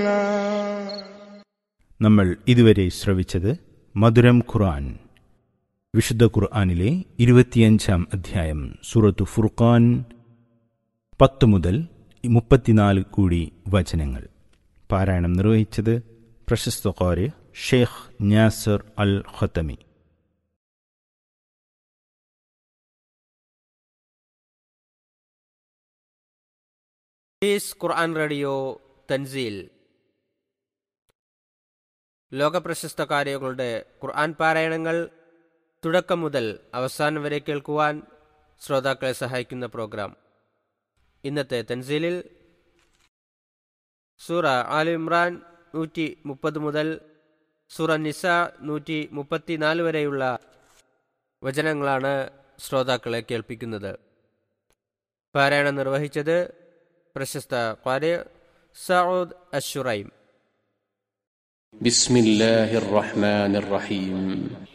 നമ്മൾ ഇതുവരെ ശ്രവിച്ചത് മധുരം ഖുർആൻ വിശുദ്ധ ഖുർആനിലെ ഇരുപത്തിയഞ്ചാം അധ്യായം സൂറത്തു ഫുർഖാൻ പത്ത് മുതൽ മുപ്പത്തിനാല് കൂടി വചനങ്ങൾ പാരായണം നിർവഹിച്ചത് പ്രശസ്ത ഖാരി Sheikh Nasser Al Qatami peace Quran radio Tanzeel ലോകപ്രശസ്ത കാര്യങ്ങളുടെ ഖുർആൻ പാരായണങ്ങൾ തുടക്കം മുതൽ അവസാനം വരെ കേൾക്കുവാൻ ശ്രോതാക്കളെ സഹായിക്കുന്ന പ്രോഗ്രാം ഇന്നത്തെ തൻസീലിൽ സൂറ ആലു ഇമ്രാൻ നൂറ്റി മുപ്പത് മുതൽ സൂറ നിസ നൂറ്റി മുപ്പത്തിനാല് വരെയുള്ള വചനങ്ങളാണ് ശ്രോതാക്കളെ കേൾപ്പിക്കുന്നത് പാരായണം നിർവഹിച്ചത് പ്രശസ്ത ഖാരി സഊദ് അഷുറൈം بسم الله الرحمن الرحيم